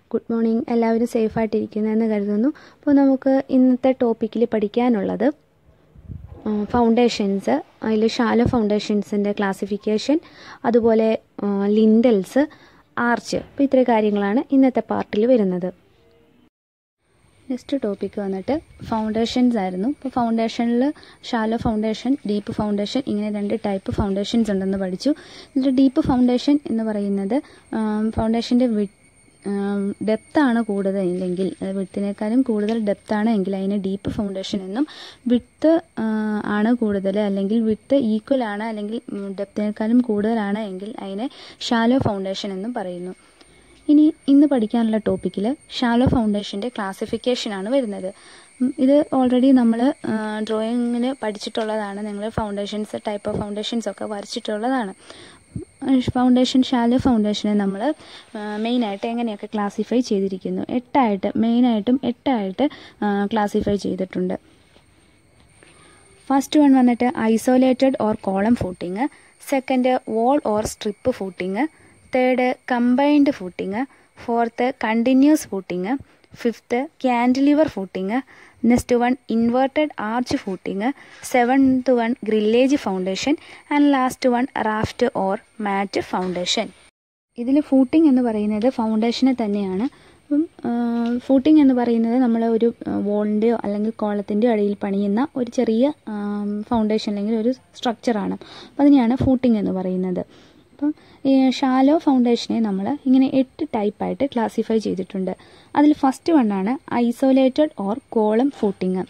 good morning എല്ലാവരും സേഫായിട്ടിരിക്കുന്നതെന്ന് കരുതുന്നു അപ്പോൾ നമുക്ക് ഇന്നത്തെ ടോപ്പിക്കിൽ പഠിക്കാനുള്ളത് ഫൗണ്ടേഷൻസ് അതിൽ ഷാലോ ഫൗണ്ടേഷൻസിൻ്റെ ക്ലാസിഫിക്കേഷൻ അതുപോലെ ലിൻഡൽസ് ആർച്ച് അപ്പോൾ ഇത്രയും കാര്യങ്ങളാണ് ഇന്നത്തെ പാർട്ടിൽ വരുന്നത് നെക്സ്റ്റ് ടോപ്പിക്ക് വന്നിട്ട് ഫൗണ്ടേഷൻസ് ആയിരുന്നു ഇപ്പോൾ ഫൗണ്ടേഷനിൽ ഷാലോ ഫൗണ്ടേഷൻ ഡീപ്പ് ഫൗണ്ടേഷൻ ഇങ്ങനെ രണ്ട് ടൈപ്പ് ഫൗണ്ടേഷൻസ് ഉണ്ടെന്ന് പഠിച്ചു ഇതിൽ ഡീപ്പ് ഫൗണ്ടേഷൻ എന്ന് പറയുന്നത് ഫൗണ്ടേഷൻ്റെ വി ഡെപ്താണ് കൂടുതൽ ഇല്ലെങ്കിൽ വിത്തിനേക്കാളും കൂടുതൽ ഡെപ്താണ് എങ്കിൽ അതിന് ഡീപ്പ് ഫൗണ്ടേഷൻ എന്നും വിത്ത് ആണ് കൂടുതൽ അല്ലെങ്കിൽ വിത്ത് ഈക്വൽ ആണ് അല്ലെങ്കിൽ ഡെപ്തിനേക്കാളും കൂടുതലാണ് എങ്കിൽ അതിനെ ഷാലോ ഫൗണ്ടേഷൻ എന്നും പറയുന്നു ഇനി ഇന്ന് പഠിക്കാനുള്ള ടോപ്പിക്കിൽ ഷാലോ ഫൗണ്ടേഷൻ്റെ ക്ലാസിഫിക്കേഷനാണ് വരുന്നത് ഇത് ഓൾറെഡി നമ്മൾ ഡ്രോയിങ്ങിന് പഠിച്ചിട്ടുള്ളതാണ് നിങ്ങൾ ഫൗണ്ടേഷൻസ് ടൈപ്പ് ഓഫ് ഫൗണ്ടേഷൻസ് ഒക്കെ വരച്ചിട്ടുള്ളതാണ് ഫൗണ്ടേഷൻ ഷാലോ ഫൗണ്ടേഷനെ നമ്മൾ മെയിനായിട്ട് എങ്ങനെയൊക്കെ ക്ലാസിഫൈ ചെയ്തിരിക്കുന്നു എട്ടായിട്ട് മെയിനായിട്ടും എട്ടായിട്ട് ക്ലാസിഫൈ ചെയ്തിട്ടുണ്ട് ഫസ്റ്റ് വൺ വന്നിട്ട് isolated or column footing second wall or strip footing third combined footing fourth continuous footing fifth cantilever footing next one inverted arch footing seventh one grillage foundation and last one raft or mat foundation ഇതിൽ footing എന്ന് പറയുന്നത് ഫൗണ്ടേഷനെ തന്നെയാണ് അപ്പം footing എന്ന് പറയുന്നത് നമ്മൾ ഒരു വോളിൻ്റെയോ അല്ലെങ്കിൽ കോളത്തിൻ്റെയോ അടിയിൽ പണിയുന്ന ഒരു ചെറിയ ഫൗണ്ടേഷൻ അല്ലെങ്കിൽ ഒരു സ്ട്രക്ചറാണ് അപ്പം അതിനെയാണ് ഫൂട്ടിംഗ് എന്ന് പറയുന്നത് അപ്പം ഈ ഷാലോ ഫൗണ്ടേഷനെ നമ്മൾ ഇങ്ങനെ എട്ട് ടൈപ്പായിട്ട് ക്ലാസിഫൈ ചെയ്തിട്ടുണ്ട് അതിൽ ഫസ്റ്റ് വണ്ണാണ് isolated or column footing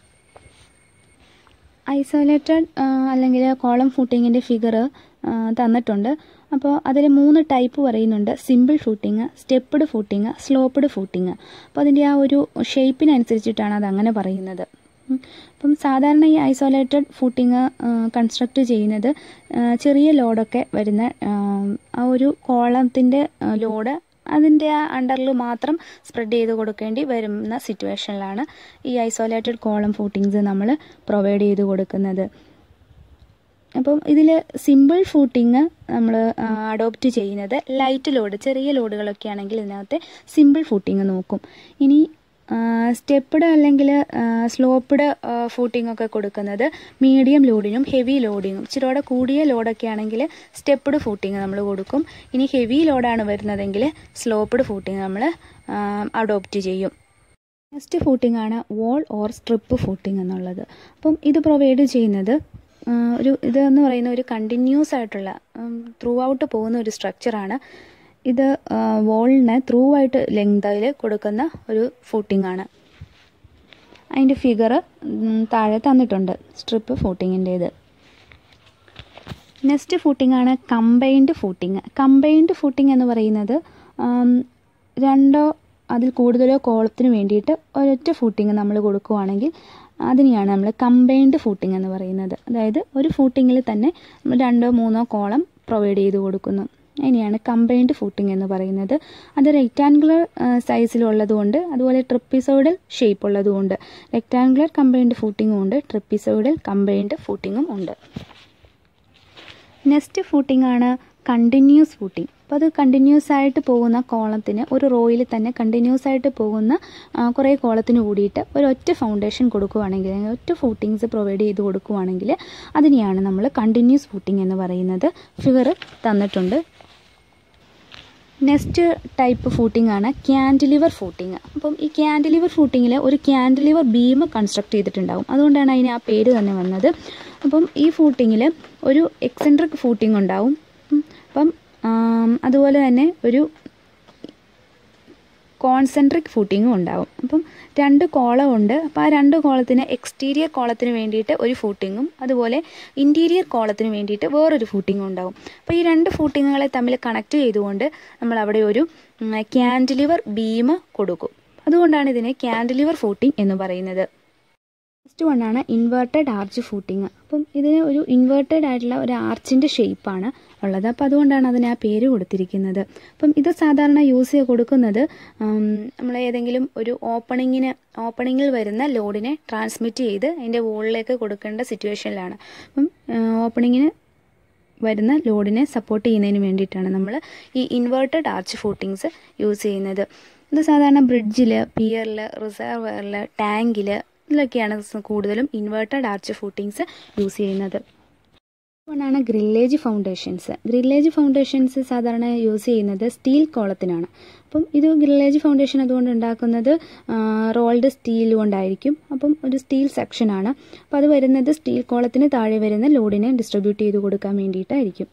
isolated അല്ലെങ്കിൽ കോളം ഫൂട്ടിങ്ങിൻ്റെ ഫിഗർ തന്നിട്ടുണ്ട് അപ്പോൾ അതിൽ മൂന്ന് ടൈപ്പ് പറയുന്നുണ്ട് simple footing stepped footing sloped footing അപ്പോൾ അതിൻ്റെ ആ ഒരു ഷേപ്പിനനുസരിച്ചിട്ടാണ് അത് അങ്ങനെ പറയുന്നത് അപ്പം സാധാരണ ഈ ഐസോലേറ്റഡ് ഫൂട്ടിങ് കൺസ്ട്രക്റ്റ് ചെയ്യുന്നത് ചെറിയ ലോഡൊക്കെ വരുന്ന ആ ഒരു കോളത്തിൻ്റെ ലോഡ് അതിൻ്റെ ആ അണ്ടറിൽ മാത്രം സ്പ്രെഡ് ചെയ്ത് കൊടുക്കേണ്ടി വരുന്ന സിറ്റുവേഷനിലാണ് ഈ ഐസോലേറ്റഡ് കോളം ഫൂട്ടിങ്സ് നമ്മൾ പ്രൊവൈഡ് ചെയ്ത് കൊടുക്കുന്നത് അപ്പം ഇതിൽ സിമ്പിൾ ഫൂട്ടിങ് നമ്മൾ അഡോപ്റ്റ് ചെയ്യുന്നത് ലൈറ്റ് ലോഡ് ചെറിയ ലോഡുകളൊക്കെ ആണെങ്കിൽ ഇതിനകത്ത് സിമ്പിൾ ഫൂട്ടിങ് നോക്കും ഇനി സ്റ്റെപ്പ്ഡ് അല്ലെങ്കിൽ സ്ലോപ്പ്ഡ് ഫൂട്ടിംഗ് ഒക്കെ കൊടുക്കുന്നത് മീഡിയം ലോഡിനും ഹെവി ലോഡിനും ഇച്ചിരിയോടെ കൂടിയ ലോഡൊക്കെ ആണെങ്കിൽ സ്റ്റെപ്പ്ഡ് ഫൂട്ടിംഗ് നമ്മൾ കൊടുക്കും ഇനി ഹെവി ലോഡാണ് വരുന്നതെങ്കിൽ സ്ലോപ്പ്ഡ് ഫൂട്ടിംഗ് നമ്മൾ അഡോപ്റ്റ് ചെയ്യും നെക്സ്റ്റ് ഫൂട്ടിംഗ് ആണ് വോൾ ഓർ സ്ട്രിപ്പ് ഫൂട്ടിംഗ് എന്നുള്ളത് അപ്പം ഇത് പ്രൊവൈഡ് ചെയ്യുന്നത് ഒരു ഇതെന്ന് പറയുന്ന ഒരു കണ്ടിന്യൂസ് ആയിട്ടുള്ള ത്രൂ ഔട്ട് പോകുന്ന ഒരു സ്ട്രക്ചറാണ് ഇത് വോളിന് ത്രൂ ആയിട്ട് ലെങ്തിൽ കൊടുക്കുന്ന ഒരു ഫൂട്ടിംഗ് ആണ് അതിൻ്റെ ഫിഗർ താഴെ തന്നിട്ടുണ്ട് സ്ട്രിപ്പ് ഫൂട്ടിങ്ങിൻ്റേത് നെക്സ്റ്റ് ഫൂട്ടിംഗ് ആണ് കമ്പൈൻഡ് ഫൂട്ടിങ് കമ്പൈൻഡ് ഫൂട്ടിംഗ് എന്ന് പറയുന്നത് രണ്ടോ അതിൽ കൂടുതലോ കോളത്തിന് വേണ്ടിയിട്ട് ഒരൊറ്റ ഫൂട്ടിങ് നമ്മൾ കൊടുക്കുകയാണെങ്കിൽ അതിനെയാണ് നമ്മൾ കമ്പൈൻഡ് ഫൂട്ടിംഗ് എന്ന് പറയുന്നത് അതായത് ഒരു ഫൂട്ടിങ്ങിൽ തന്നെ നമ്മൾ രണ്ടോ മൂന്നോ കോളം പ്രൊവൈഡ് ചെയ്ത് കൊടുക്കുന്നു അതിനെയാണ് കമ്പൈൻഡ് ഫൂട്ടിംഗ് എന്ന് പറയുന്നത് അത് റെക്റ്റാങ്കുലർ സൈസിലുള്ളതുകൊണ്ട് അതുപോലെ ട്രിപ്പിസോയിഡൽ ഷേപ്പ് ഉള്ളതുകൊണ്ട് റെക്റ്റാങ്കുലർ കമ്പൈൻഡ് ഫൂട്ടിങ്ങും ഉണ്ട് ട്രിപ്പിസോയിഡൽ കമ്പൈൻഡ് ഫൂട്ടിങ്ങും ഉണ്ട് നെക്സ്റ്റ് ഫൂട്ടിംഗ് ആണ് കണ്ടിന്യൂസ് ഫൂട്ടിംഗ് അപ്പോൾ അത് കണ്ടിന്യൂസ് ആയിട്ട് പോകുന്ന കോളത്തിന് ഒരു റോയിൽ തന്നെ കണ്ടിന്യൂസ് ആയിട്ട് പോകുന്ന കുറേ കോളത്തിന് കൂടിയിട്ട് ഒരു ഒറ്റ ഫൗണ്ടേഷൻ കൊടുക്കുകയാണെങ്കിൽ ഒറ്റ ഫൂട്ടിങ്സ് പ്രൊവൈഡ് ചെയ്ത് കൊടുക്കുകയാണെങ്കിൽ അതിനെയാണ് നമ്മൾ കണ്ടിന്യൂസ് ഫൂട്ടിംഗ് എന്ന് പറയുന്നത് ഫിഗർ തന്നിട്ടുണ്ട് നെക്സ്റ്റ് ടൈപ്പ് ഫൂട്ടിംഗ് ആണ് ക്യാൻഡിലിവർ ഫൂട്ടിംഗ് അപ്പം ഈ ക്യാൻഡിലിവർ ഫൂട്ടിങ്ങിൽ ഒരു ക്യാൻഡിലിവർ ബീം കൺസ്ട്രക്ട് ചെയ്തിട്ടുണ്ടാവും അതുകൊണ്ടാണ് അതിന് ആ പേര് തന്നെ വന്നത് അപ്പം ഈ ഫൂട്ടിങ്ങിൽ ഒരു എക്സെൻട്രിക് ഫൂട്ടിംഗ് ഉണ്ടാവും അപ്പം അതുപോലെ തന്നെ ഒരു കോൺസെൻട്രിക് ഫൂട്ടിങ്ങും ഉണ്ടാവും അപ്പം രണ്ട് കോളം ഉണ്ട് അപ്പോൾ ആ രണ്ട് കോളത്തിന് എക്സ്റ്റീരിയർ കോളത്തിന് വേണ്ടിയിട്ട് ഒരു ഫൂട്ടിങ്ങും അതുപോലെ ഇൻറ്റീരിയർ കോളത്തിന് വേണ്ടിയിട്ട് വേറൊരു ഫൂട്ടിങ്ങും ഉണ്ടാവും അപ്പോൾ ഈ രണ്ട് ഫൂട്ടിങ്ങുകളെ തമ്മിൽ കണക്ട് ചെയ്തുകൊണ്ട് നമ്മൾ അവിടെ ഒരു ക്യാൻഡിലിവർ ബീം കൊടുക്കും അതുകൊണ്ടാണ് ഇതിനെ ക്യാൻഡിലിവർ ഫൂട്ടിംഗ് എന്ന് പറയുന്നത് നെക്സ്റ്റ് വണ്ണാണ് ഇൻവേർട്ടഡ് ആർച്ച് ഫൂട്ടിങ് അപ്പം ഇതിന് ഒരു ഇൻവേർട്ടഡ് ആയിട്ടുള്ള ഒരു ആർച്ചിൻ്റെ ഷേപ്പാണ് ഉള്ളത് അപ്പോൾ അതുകൊണ്ടാണ് അതിന് ആ പേര് കൊടുത്തിരിക്കുന്നത് അപ്പം ഇത് സാധാരണ യൂസ് ചെയ്ത് കൊടുക്കുന്നത് നമ്മൾ ഏതെങ്കിലും ഒരു ഓപ്പണിങ്ങിന് ഓപ്പണിങ്ങിൽ വരുന്ന ലോഡിനെ ട്രാൻസ്മിറ്റ് ചെയ്ത് അതിൻ്റെ വോളിലേക്ക് കൊടുക്കേണ്ട സിറ്റുവേഷനിലാണ് അപ്പം ഓപ്പണിങ്ങിന് വരുന്ന ലോഡിനെ സപ്പോർട്ട് ചെയ്യുന്നതിന് വേണ്ടിയിട്ടാണ് നമ്മൾ ഈ ഇൻവേർട്ടഡ് ആർച്ച് ഫൂട്ടിങ്സ് യൂസ് ചെയ്യുന്നത് ഇത് സാധാരണ ബ്രിഡ്ജിൽ പിയറിൽ റിസർവറിൽ ടാങ്കിൽ ഇതിലൊക്കെയാണ് കൂടുതലും ഇൻവേർട്ടഡ് ആർച്ച് ഫൂട്ടിങ്സ് യൂസ് ചെയ്യുന്നത് ഒന്നാണ് ഗ്രില്ലേജ് ഫൗണ്ടേഷൻസ് ഗ്രില്ലേജ് ഫൗണ്ടേഷൻസ് സാധാരണ യൂസ് ചെയ്യുന്നത് സ്റ്റീൽ കോളത്തിനാണ് അപ്പം ഇത് ഗ്രില്ലേജ് ഫൗണ്ടേഷൻ അതുകൊണ്ട് ഉണ്ടാക്കുന്നത് റോൾഡ് സ്റ്റീൽ കൊണ്ടായിരിക്കും അപ്പം ഒരു സ്റ്റീൽ സെക്ഷനാണ് അപ്പം അത് വരുന്നത് സ്റ്റീൽ കോളത്തിന് താഴെ വരുന്ന ലോഡിനെ ഡിസ്ട്രിബ്യൂട്ട് ചെയ്ത് കൊടുക്കാൻ വേണ്ടിയിട്ടായിരിക്കും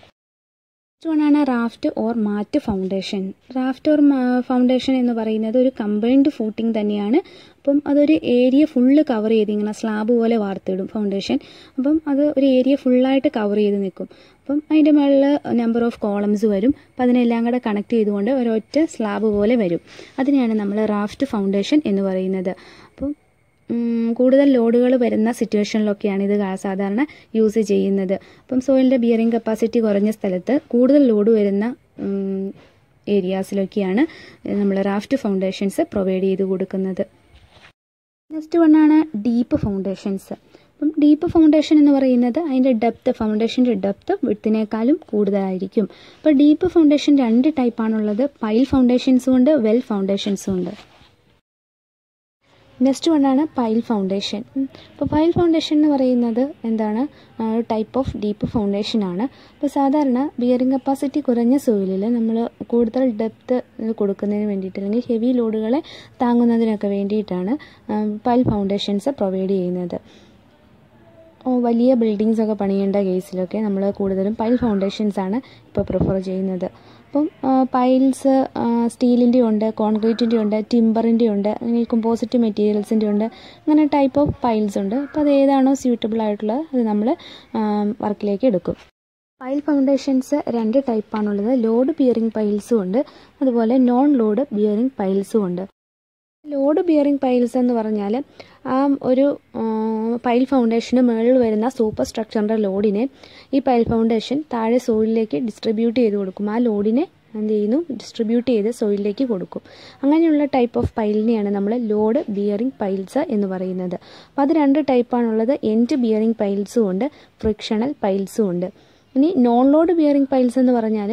ആണ് raft or mat foundation raft or foundation എന്ന് പറയുന്നത് ഒരു കമ്പൈൻഡ് ഫൂട്ടിംഗ് തന്നെയാണ് അപ്പം അതൊരു ഏരിയ ഫുള്ള് കവർ ചെയ്ത് ഇങ്ങനെ സ്ലാബ് പോലെ വാർത്തിടും ഫൗണ്ടേഷൻ അപ്പം അത് ഒരു ഏരിയ ഫുള്ളായിട്ട് കവർ ചെയ്ത് നിൽക്കും അപ്പം അതിൻ്റെ മുകളിൽ നമ്പർ ഓഫ് കോളംസ് വരും അപ്പം അതിനെല്ലാം കൂടെ കണക്ട് ചെയ്തുകൊണ്ട് ഒരൊറ്റ സ്ലാബ് പോലെ വരും അതിനെയാണ് നമ്മൾ റാഫ്റ്റ് ഫൗണ്ടേഷൻ എന്ന് പറയുന്നത് അപ്പം കൂടുതൽ ലോഡുകൾ വരുന്ന സിറ്റുവേഷനിലൊക്കെയാണ് ഇത് സാധാരണ യൂസ് ചെയ്യുന്നത് അപ്പം സോയിലിൻ്റെ ബിയറിംഗ് കപ്പാസിറ്റി കുറഞ്ഞ സ്ഥലത്ത് കൂടുതൽ ലോഡ് വരുന്ന ഏരിയാസിലൊക്കെയാണ് നമ്മൾ റാഫ്റ്റ് ഫൗണ്ടേഷൻസ് പ്രൊവൈഡ് ചെയ്ത് കൊടുക്കുന്നത് നെക്സ്റ്റ് വണ്ണാണ് ഡീപ്പ് ഫൗണ്ടേഷൻസ് അപ്പം ഡീപ്പ് ഫൗണ്ടേഷൻ എന്ന് പറയുന്നത് അതിൻ്റെ ഡെപ്ത്ത് ഫൗണ്ടേഷൻ്റെ ഡെപ്ത്ത് വിത്തിനേക്കാളും കൂടുതലായിരിക്കും അപ്പോൾ ഡീപ്പ് ഫൗണ്ടേഷൻ രണ്ട് ടൈപ്പാണുള്ളത് പൈൽ ഫൗണ്ടേഷൻസും ഉണ്ട് വെൽ ഫൗണ്ടേഷൻസും ഉണ്ട് നെക്സ്റ്റ് വണ്ണാണ് പൈൽ ഫൗണ്ടേഷൻ അപ്പോൾ പൈൽ ഫൗണ്ടേഷൻ എന്ന് പറയുന്നത് എന്താണ് ടൈപ്പ് ഓഫ് ഡീപ്പ് ഫൗണ്ടേഷൻ ആണ് അപ്പോൾ സാധാരണ ബിയറിംഗ് കപ്പാസിറ്റി കുറഞ്ഞ സോയിലിൽ നമ്മൾ കൂടുതൽ ഡെപ്ത്ത് കൊടുക്കുന്നതിന് വേണ്ടിയിട്ട് അല്ലെങ്കിൽ ഹെവി ലോഡുകളെ താങ്ങുന്നതിനൊക്കെ വേണ്ടിയിട്ടാണ് പൈൽ ഫൗണ്ടേഷൻസ് പ്രൊവൈഡ് ചെയ്യുന്നത് വലിയ ബിൽഡിങ്സ് ഒക്കെ പണിയേണ്ട കേസിലൊക്കെ നമ്മൾ കൂടുതലും പൈൽ ഫൗണ്ടേഷൻസ് ആണ് ഇപ്പോൾ പ്രിഫർ ചെയ്യുന്നത് അപ്പം പൈൽസ് സ്റ്റീലിൻ്റെ ഉണ്ട് കോൺക്രീറ്റിൻ്റെ ഉണ്ട് ടിമ്പറിൻ്റെ ഉണ്ട് അങ്ങനെ കോമ്പോസിറ്റ് മെറ്റീരിയൽസിൻ്റെ ഉണ്ട് അങ്ങനെ ടൈപ്പ് ഓഫ് പൈൽസ് ഉണ്ട് അപ്പോൾ അത് ഏതാണോ സ്യൂട്ടബിൾ ആയിട്ടുള്ളത് അത് നമ്മൾ വർക്കിലേക്ക് എടുക്കും പൈൽ ഫൗണ്ടേഷൻസ് രണ്ട് ടൈപ്പാണുള്ളത് ലോഡ് ബിയറിംഗ് പൈൽസും ഉണ്ട് അതുപോലെ നോൺ ലോഡ് ബിയറിംഗ് പൈൽസും ഉണ്ട് ലോഡ് ബിയറിംഗ് പൈൽസ് എന്ന് പറഞ്ഞാൽ ആ ഒരു പൈൽ ഫൗണ്ടേഷന് മുകളിൽ വരുന്ന സൂപ്പർ സ്ട്രക്ചറിൻ്റെ ലോഡിനെ ഈ പൈൽ ഫൗണ്ടേഷൻ താഴെ സോയിലിലേക്ക് ഡിസ്ട്രിബ്യൂട്ട് ചെയ്ത് കൊടുക്കും ആ ലോഡിനെ എന്ത് ചെയ്യുന്നു ഡിസ്ട്രിബ്യൂട്ട് ചെയ്ത് സോയിലിലേക്ക് കൊടുക്കും അങ്ങനെയുള്ള ടൈപ്പ് ഓഫ് പൈലിനെയാണ് നമ്മൾ ലോഡ് ബിയറിംഗ് പൈൽസ് എന്ന് പറയുന്നത് അപ്പോൾ അത് രണ്ട് ടൈപ്പാണുള്ളത് എൻഡ് ബിയറിംഗ് പൈൽസും ഉണ്ട് ഫ്രിക്ഷണൽ പൈൽസും ഉണ്ട് ഇനി നോൺ ലോഡ് ബിയറിംഗ് പൈൽസ് എന്ന് പറഞ്ഞാൽ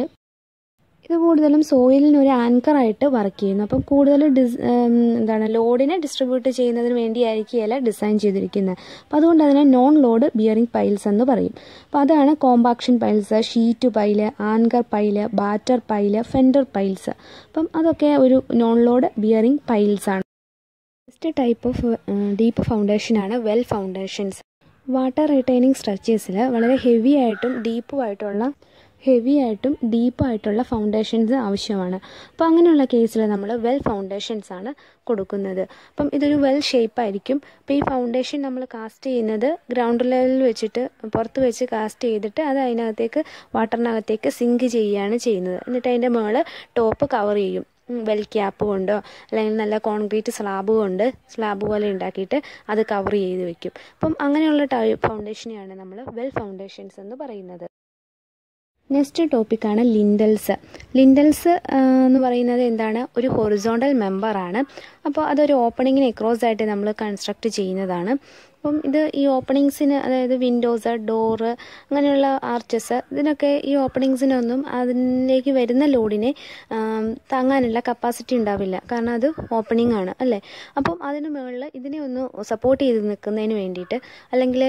ഇത് കൂടുതലും സോയിലിന് ഒരു ആങ്കറായിട്ട് വർക്ക് ചെയ്യുന്നു അപ്പം കൂടുതൽ ഡിസ് എന്താണ് ലോഡിനെ ഡിസ്ട്രിബ്യൂട്ട് ചെയ്യുന്നതിന് വേണ്ടിയായിരിക്കുകയല്ല ഡിസൈൻ ചെയ്തിരിക്കുന്നത് അപ്പോൾ അതുകൊണ്ട് അതിനെ നോൺ ലോഡ് ബിയറിംഗ് പൈൽസ് എന്ന് പറയും അപ്പോൾ അതാണ് compaction piles sheet pile anchor pile batter pile fender piles അപ്പം അതൊക്കെ ഒരു നോൺ ലോഡ് ബിയറിംഗ് പൈൽസ് ആണ് നെക്സ്റ്റ് ടൈപ്പ് ഓഫ് ഡീപ്പ് ഫൗണ്ടേഷനാണ് വെൽ ഫൗണ്ടേഷൻസ് വാട്ടർ റിട്ടൈനിങ് സ്ട്രക്ചേഴ്സിൽ വളരെ ഹെവി ആയിട്ടും ഡീപ്പുമായിട്ടുള്ള ഹെവി ആയിട്ടും ഡീപ്പായിട്ടുള്ള ഫൗണ്ടേഷൻസ് ആവശ്യമാണ് അപ്പോൾ അങ്ങനെയുള്ള കേസിൽ നമ്മൾ വെൽ ഫൗണ്ടേഷൻസ് ആണ് കൊടുക്കുന്നത് അപ്പം ഇതൊരു വെൽ ഷേപ്പായിരിക്കും അപ്പോൾ ഈ ഫൗണ്ടേഷൻ നമ്മൾ കാസ്റ്റ് ചെയ്യുന്നത് ഗ്രൗണ്ട് ലെവലിൽ വെച്ചിട്ട് പുറത്ത് വെച്ച് കാസ്റ്റ് ചെയ്തിട്ട് അത് അതിനകത്തേക്ക് വാട്ടറിനകത്തേക്ക് സിങ്ക് ചെയ്യുകയാണ് ചെയ്യുന്നത് എന്നിട്ട് അതിൻ്റെ മുകളിൽ ടോപ്പ് കവർ ചെയ്യും വെൽ ക്യാപ്പ് കൊണ്ടോ അല്ലെങ്കിൽ നല്ല കോൺക്രീറ്റ് സ്ലാബ് കൊണ്ട് സ്ലാബ് പോലെ ഉണ്ടാക്കിയിട്ട് അത് കവർ ചെയ്ത് വെക്കും അപ്പം അങ്ങനെയുള്ള ടൈപ്പ് ഫൗണ്ടേഷനെയാണ് നമ്മൾ വെൽ ഫൗണ്ടേഷൻസ് എന്ന് പറയുന്നത് നെക്സ്റ്റ് ടോപ്പിക്കാണ് ലിൻഡൽസ് ലിൻഡൽസ് എന്ന് പറയുന്നത് എന്താണ് ഒരു ഹൊറിസോണ്ടൽ മെമ്പറാണ് അപ്പോൾ അതൊരു ഓപ്പണിങ്ങിന് എക്രോസ് ആയിട്ട് നമ്മൾ കൺസ്ട്രക്ട് ചെയ്യുന്നതാണ് അപ്പം ഇത് ഈ ഓപ്പണിങ്സിന് അതായത് വിൻഡോസ് ഡോറ് അങ്ങനെയുള്ള ആർച്ചസ് ഇതിനൊക്കെ ഈ ഓപ്പണിങ്സിനൊന്നും അതിലേക്ക് വരുന്ന ലോഡിനെ താങ്ങാനുള്ള കപ്പാസിറ്റി ഉണ്ടാവില്ല കാരണം അത് ഓപ്പണിംഗ് ആണ് അല്ലേ അപ്പം അതിന് മുകളിൽ ഇതിനെ ഒന്ന് സപ്പോർട്ട് ചെയ്ത് നിൽക്കുന്നതിന് വേണ്ടിയിട്ട് അല്ലെങ്കിൽ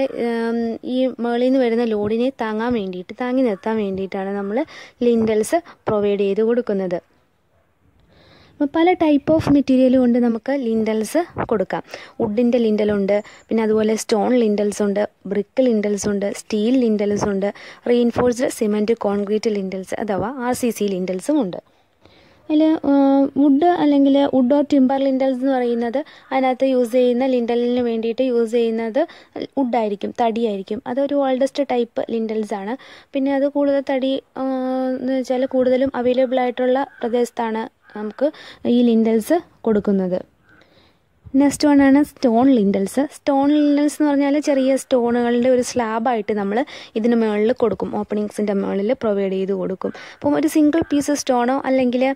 ഈ മുകളിൽ നിന്ന് വരുന്ന ലോഡിനെ താങ്ങാൻ വേണ്ടിയിട്ട് താങ്ങി നിർത്താൻ വേണ്ടിയിട്ടാണ് നമ്മൾ ലിൻഡൽസ് പ്രൊവൈഡ് ചെയ്ത് കൊടുക്കുന്നത് അപ്പോൾ പല ടൈപ്പ് ഓഫ് മെറ്റീരിയൽ കൊണ്ട് നമുക്ക് ലിൻഡൽസ് കൊടുക്കാം വുഡിൻ്റെ ലിൻഡലുണ്ട് പിന്നെ അതുപോലെ സ്റ്റോൺ ലിൻഡൽസ് ഉണ്ട് ബ്രിക്ക് ലിൻഡൽസ് ഉണ്ട് സ്റ്റീൽ ലിൻഡൽസ് ഉണ്ട് റീഇൻഫോഴ്സ്ഡ് സിമെൻറ്റ് കോൺക്രീറ്റ് ലിൻഡൽസ് അഥവാ ആർ സി സി ലിൻഡൽസും ഉണ്ട് അതിൽ വുഡ് അല്ലെങ്കിൽ വുഡ് ഓർ ടിമ്പർ ലിൻഡൽസ് എന്ന് പറയുന്നത് അതിനകത്ത് യൂസ് ചെയ്യുന്ന ലിൻഡലിന് വേണ്ടിയിട്ട് യൂസ് ചെയ്യുന്നത് വുഡായിരിക്കും തടിയായിരിക്കും അതൊരു ഓൾഡസ്റ്റ് ടൈപ്പ് ലിൻഡൽസ് ആണ് പിന്നെ അത് കൂടുതൽ തടി എന്ന് വെച്ചാൽ കൂടുതലും അവൈലബിൾ ആയിട്ടുള്ള പ്രദേശത്താണ് നമുക്ക് ഈ ലിൻഡൽസ് കൊടുക്കുന്നത് നെക്സ്റ്റ് വൺ ആണ് സ്റ്റോൺ ലിൻഡൽസ് സ്റ്റോൺ ലിൻഡൽസ് എന്ന് പറഞ്ഞാൽ ചെറിയ സ്റ്റോണുകളുടെ ഒരു സ്ലാബായിട്ട് നമ്മൾ ഇതിന് മുകളിൽ കൊടുക്കും ഓപ്പണിങ്സിൻ്റെ മുകളിൽ പ്രൊവൈഡ് ചെയ്ത് കൊടുക്കും അപ്പം ഒരു സിംഗിൾ പീസ് സ്റ്റോണോ അല്ലെങ്കിൽ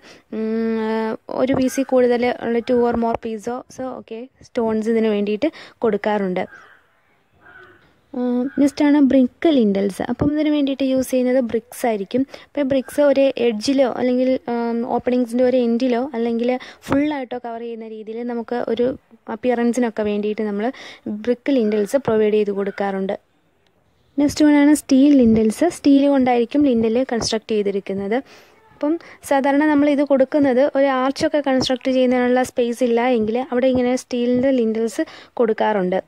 ഒരു പീസിൽ കൂടുതൽ ഉള്ള ടു ഓർ മോർ പീസോ സോ ഓക്കെ സ്റ്റോൺസ് ഇതിന് വേണ്ടിയിട്ട് കൊടുക്കാറുണ്ട് നെക്സ്റ്റാണ് ബ്രിക്ക് ലിൻഡൽസ് അപ്പം ഇതിന് വേണ്ടിയിട്ട് യൂസ് ചെയ്യുന്നത് ബ്രിക്സ് ആയിരിക്കും അപ്പോൾ ബ്രിക്സ് ഒരു എഡ്ജിലോ അല്ലെങ്കിൽ ഓപ്പണിങ്സിൻ്റെ ഒരു എൻഡിലോ അല്ലെങ്കിൽ ഫുള്ളായിട്ടോ കവർ ചെയ്യുന്ന രീതിയിൽ നമുക്ക് ഒരു അപ്പിയറൻസിനൊക്കെ വേണ്ടിയിട്ട് നമ്മൾ ബ്രിക്ക് ലിൻഡൽസ് പ്രൊവൈഡ് ചെയ്ത് കൊടുക്കാറുണ്ട് നെക്സ്റ്റ് വണ്ണാണ് സ്റ്റീൽ ലിൻഡൽസ് സ്റ്റീൽ കൊണ്ടായിരിക്കും ലിൻഡൽ കൺസ്ട്രക്ട് ചെയ്തിരിക്കുന്നത് അപ്പം സാധാരണ നമ്മൾ ഇത് കൊടുക്കുന്നത് ഒരു ആർച്ചൊക്കെ കൺസ്ട്രക്ട് ചെയ്യുന്നതിനുള്ള സ്പേസ് ഇല്ല എങ്കിൽ അവിടെ ഇങ്ങനെ സ്റ്റീലിൻ്റെ ലിൻഡൽസ് കൊടുക്കാറുണ്ട്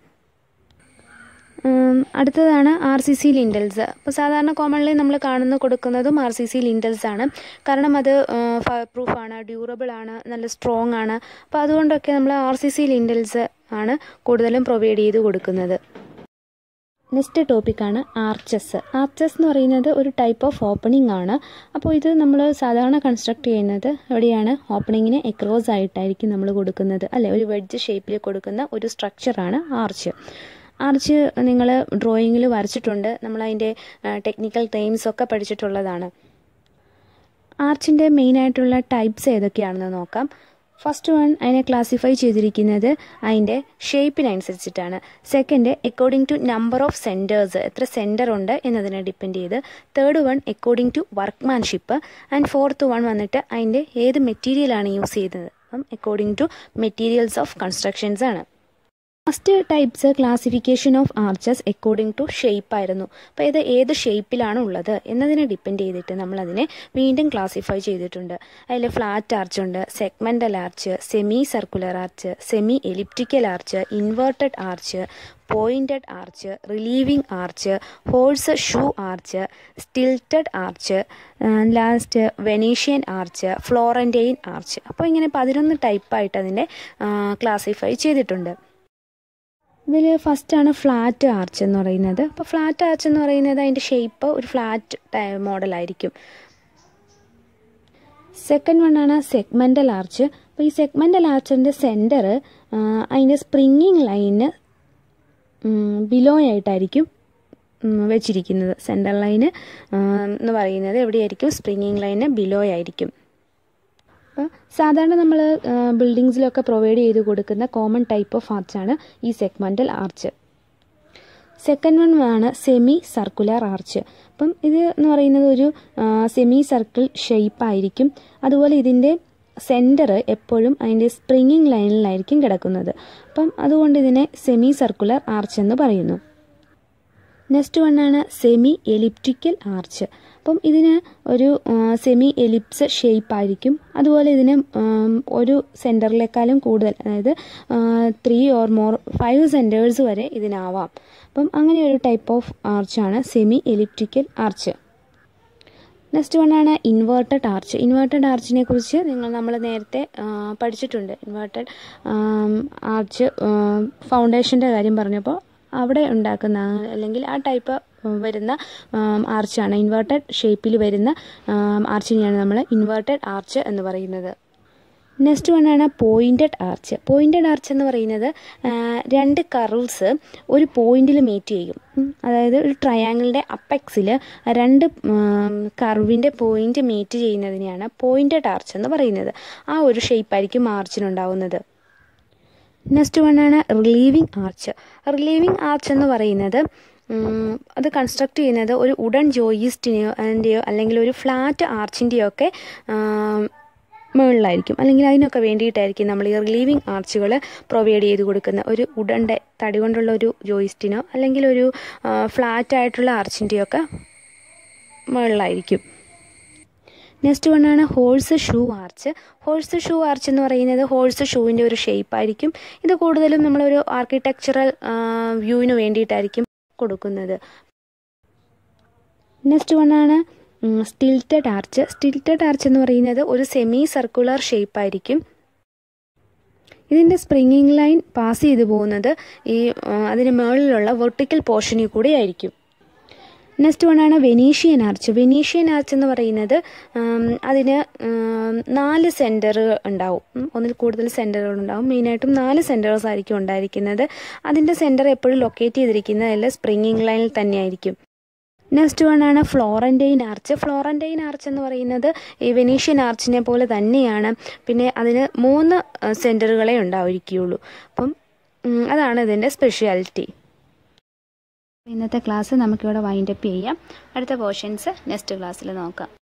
അടുത്തതാണ് ആർ സി സി ലിൻഡൽസ് അപ്പോൾ സാധാരണ കോമൺലി നമ്മൾ കാണുന്ന കൊടുക്കുന്നതും ആർ സി സി ലിൻഡൽസ് ആണ് കാരണം അത് ഫയർ പ്രൂഫാണ് ഡ്യൂറബിൾ ആണ് നല്ല സ്ട്രോങ് ആണ് അപ്പോൾ അതുകൊണ്ടൊക്കെ നമ്മൾ ആർ സി സി ലിൻഡൽസ് ആണ് കൂടുതലും പ്രൊവൈഡ് ചെയ്ത് കൊടുക്കുന്നത് നെക്സ്റ്റ് ടോപ്പിക്കാണ് ആർച്ചസ് ആർച്ചസ് എന്ന് പറയുന്നത് ഒരു ടൈപ്പ് ഓഫ് ഓപ്പണിംഗ് ആണ് അപ്പോൾ ഇത് നമ്മൾ സാധാരണ കൺസ്ട്രക്ട് ചെയ്യുന്നത് എവിടെയാണ് ഓപ്പണിങ്ങിന് എക്രോസ് ആയിട്ടായിരിക്കും നമ്മൾ കൊടുക്കുന്നത് അല്ലെ ഒരു വെഡ്ജ് ഷേപ്പിൽ കൊടുക്കുന്ന ഒരു സ്ട്രക്ചറാണ് ആർച്ച് ആർച്ച് നിങ്ങൾ ഡ്രോയിങ്ങിൽ വരച്ചിട്ടുണ്ട് നമ്മളതിൻ്റെ ടെക്നിക്കൽ ടൈംസ് ഒക്കെ പഠിച്ചിട്ടുള്ളതാണ് ആർച്ചിൻ്റെ മെയിനായിട്ടുള്ള ടൈപ്സ് ഏതൊക്കെയാണെന്ന് നോക്കാം ഫസ്റ്റ് വൺ അതിനെ ക്ലാസിഫൈ ചെയ്തിരിക്കുന്നത് അതിൻ്റെ ഷേപ്പിനനുസരിച്ചിട്ടാണ് second according to number of centres എത്ര സെൻറ്റർ ഉണ്ട് എന്നതിനെ ഡിപ്പെൻഡ് ചെയ്ത് third one according to workmanship and fourth one വന്നിട്ട് അതിൻ്റെ ഏത് മെറ്റീരിയലാണ് യൂസ് ചെയ്തത് അപ്പം according to materials of constructions ആണ് first types classification of arches according to shape ആയിരുന്നു അപ്പോൾ ഇത് ഏത് ഷേപ്പിലാണ് ഉള്ളത് എന്നതിനെ ഡിപ്പെൻഡ് ചെയ്തിട്ട് നമ്മൾ അതിനെ വീണ്ടും ക്ലാസിഫൈ ചെയ്തിട്ടുണ്ട് അതിൽ ഫ്ലാറ്റ് ആർച്ച് ഉണ്ട് segmental arch semi circular arch semi elliptical arch inverted arch pointed arch relieving arch horse shoe arch stilted arch last Venetian arch Florentine arch അപ്പോൾ ഇങ്ങനെ പതിനൊന്ന് ടൈപ്പായിട്ട് അതിൻ്റെ ക്ലാസിഫൈ ചെയ്തിട്ടുണ്ട് ഇതിൽ ഫസ്റ്റാണ് ഫ്ലാറ്റ് ആർച്ച് എന്ന് പറയുന്നത് അപ്പോൾ ഫ്ലാറ്റ് ആർച്ച് എന്ന് പറയുന്നത് അതിൻ്റെ ഷേപ്പ് ഒരു ഫ്ലാറ്റ് മോഡലായിരിക്കും സെക്കൻഡ് വണ്ണാണ് സെഗ്മെൻ്റൽ ആർച്ച് അപ്പോൾ ഈ സെഗ്മെൻ്റൽ ആർച്ചിൻ്റെ സെൻറ്റർ അതിൻ്റെ സ്പ്രിങ്ങിങ് ലൈന് ബിലോ ആയിട്ടായിരിക്കും വെച്ചിരിക്കുന്നത് സെൻറ്റർ ലൈന് എന്ന് പറയുന്നത് എവിടെയായിരിക്കും സ്പ്രിങ്ങിങ് ലൈന് ബിലോ ആയിരിക്കും അപ്പോൾ സാധാരണ നമ്മൾ ബിൽഡിങ്സിലൊക്കെ പ്രൊവൈഡ് ചെയ്ത് കൊടുക്കുന്ന കോമൺ ടൈപ്പ് ഓഫ് ആർച്ചാണ് ഈ സെഗ്മെൻ്റൽ ആർച്ച് സെക്കൻഡ് വൺ ആണ് സെമി സർക്കുലർ ആർച്ച് അപ്പം ഇത് എന്ന് പറയുന്നത് ഒരു സെമി സർക്കിൾ ഷേപ്പ് ആയിരിക്കും അതുപോലെ ഇതിൻ്റെ സെൻറ്റർ എപ്പോഴും അതിൻ്റെ സ്പ്രിങ്ങിങ് ലൈനിലായിരിക്കും കിടക്കുന്നത് അപ്പം അതുകൊണ്ട് ഇതിനെ സെമി സർക്കുലർ ആർച്ച് എന്ന് പറയുന്നു നെക്സ്റ്റ് വണ്ണാണ് സെമി എലിപ്റ്റിക്കൽ ആർച്ച് അപ്പം ഇതിന് ഒരു സെമി എലിപ്സ് ഷേപ്പ് ആയിരിക്കും അതുപോലെ ഇതിന് ഒരു സെൻറ്ററിലേക്കാളും കൂടുതൽ അതായത് three or more five centres വരെ ഇതിനാവാം അപ്പം അങ്ങനെ ഒരു ടൈപ്പ് ഓഫ് ആർച്ചാണ് സെമി എലിപ്റ്റിക്കൽ ആർച്ച് നെക്സ്റ്റ് വണ്ണാണ് ഇൻവേർട്ടഡ് ആർച്ച് ഇൻവേർട്ടഡ് ആർച്ചിനെ കുറിച്ച് നിങ്ങൾ നമ്മൾ നേരത്തെ പഠിച്ചിട്ടുണ്ട് ഇൻവേർട്ടഡ് ആർച്ച് ഫൗണ്ടേഷൻ്റെ കാര്യം പറഞ്ഞപ്പോൾ അവിടെ ഉണ്ടാക്കുന്ന അല്ലെങ്കിൽ ആ ടൈപ്പ് വരുന്ന ആർച്ചാണ് ഇൻവേർട്ടഡ് ഷേപ്പിൽ വരുന്ന ആർച്ചിനെയാണ് നമ്മൾ ഇൻവേർട്ടഡ് ആർച്ച് എന്ന് പറയുന്നത് നെക്സ്റ്റ് വണ്ണാണ് പോയിൻറ്റഡ് ആർച്ച് പോയിൻറ്റഡ് ആർച്ച് എന്ന് പറയുന്നത് രണ്ട് കർവ്സ് ഒരു പോയിന്റിൽ മീറ്റ് ചെയ്യും അതായത് ഒരു ട്രയാങ്കിളിൻ്റെ അപ്പെക്സിൽ രണ്ട് കർവിൻ്റെ പോയിന്റ് മീറ്റ് ചെയ്യുന്നതിനെയാണ് പോയിൻറ്റഡ് ആർച്ച് എന്ന് പറയുന്നത് ആ ഒരു ഷേപ്പായിരിക്കും ആർച്ചിനുണ്ടാവുന്നത് നെക്സ്റ്റ് വണ്ണാണ് റിലീവിംഗ് ആർച്ച് റിലീവിംഗ് ആർച്ച് എന്ന് പറയുന്നത് അത് കൺസ്ട്രക്ട് ചെയ്യുന്നത് ഒരു ഉടൻ ജോയിസ്റ്റിനെയോ അതിൻ്റെയോ അല്ലെങ്കിൽ ഒരു ഫ്ലാറ്റ് ആർച്ചിൻ്റെയോ ഒക്കെ മുകളിലായിരിക്കും അല്ലെങ്കിൽ അതിനൊക്കെ വേണ്ടിയിട്ടായിരിക്കും നമ്മൾ ഈ റിലീവിംഗ് ആർച്ചുകൾ പ്രൊവൈഡ് ചെയ്ത് കൊടുക്കുന്ന ഒരു ഉടൻ്റെ തടി കൊണ്ടുള്ള ഒരു ജോയിസ്റ്റിനോ അല്ലെങ്കിൽ ഒരു ഫ്ലാറ്റ് ആയിട്ടുള്ള ആർച്ചിൻ്റെയോ ഒക്കെ മുകളിലായിരിക്കും നെക്സ്റ്റ് വണ്ണാണ് horse shoe arch horse shoe arch എന്ന് പറയുന്നത് ഹോഴ്സ് ഷൂവിൻ്റെ ഒരു ഷേപ്പ് ആയിരിക്കും ഇത് കൂടുതലും നമ്മളൊരു ആർക്കിടെക്ചറൽ വ്യൂവിന് വേണ്ടിയിട്ടായിരിക്കും കൊടുക്കുന്നത് നെക്സ്റ്റ് വണ്ണാണ് സ്റ്റിൽറ്റഡ് ആർച്ച് സ്റ്റിൽറ്റഡ് ആർച്ച് എന്ന് പറയുന്നത് ഒരു സെമി സർക്കുലർ ഷേപ്പ് ആയിരിക്കും ഇതിൻ്റെ സ്പ്രിങ്ങിങ് ലൈൻ പാസ് ചെയ്തു പോകുന്നത് ഈ അതിന് മുകളിലുള്ള വെർട്ടിക്കൽ പോർഷനിൽ കൂടി ആയിരിക്കും നെക്സ്റ്റ് വണ്ണാണ് വെനീഷ്യൻ ആർച്ച് വെനീഷ്യൻ ആർച്ച് എന്ന് പറയുന്നത് അതിന് നാല് സെൻറ്റർ ഉണ്ടാവും ഒന്നിൽ കൂടുതൽ സെൻറ്ററുകൾ ഉണ്ടാവും മെയിനായിട്ടും നാല് സെൻറ്റേഴ്സ് ആയിരിക്കും ഉണ്ടായിരിക്കുന്നത് അതിൻ്റെ സെൻറ്റർ എപ്പോഴും ലൊക്കേറ്റ് ചെയ്തിരിക്കുന്നത് അതിൽ സ്പ്രിങ്ങിങ് ലൈനിൽ തന്നെയായിരിക്കും നെക്സ്റ്റ് വൺ ആണ് ഫ്ലോറൻറ്റൈൻ ആർച്ച് ഫ്ലോറൻറ്റൈൻ ആർച്ച് എന്ന് പറയുന്നത് ഈ വെനീഷ്യൻ ആർച്ചിനെ പോലെ തന്നെയാണ് പിന്നെ അതിന് മൂന്ന് സെൻറ്ററുകളെ ഉണ്ടായിരിക്കുകയുള്ളൂ അപ്പം അതാണ് ഇതിൻ്റെ സ്പെഷ്യാലിറ്റി ഇന്നത്തെ ക്ലാസ് നമുക്കിവിടെ വൈൻഡപ്പ് ചെയ്യാം അടുത്ത പോർഷൻസ് നെക്സ്റ്റ് ക്ലാസ്സിൽ നോക്കാം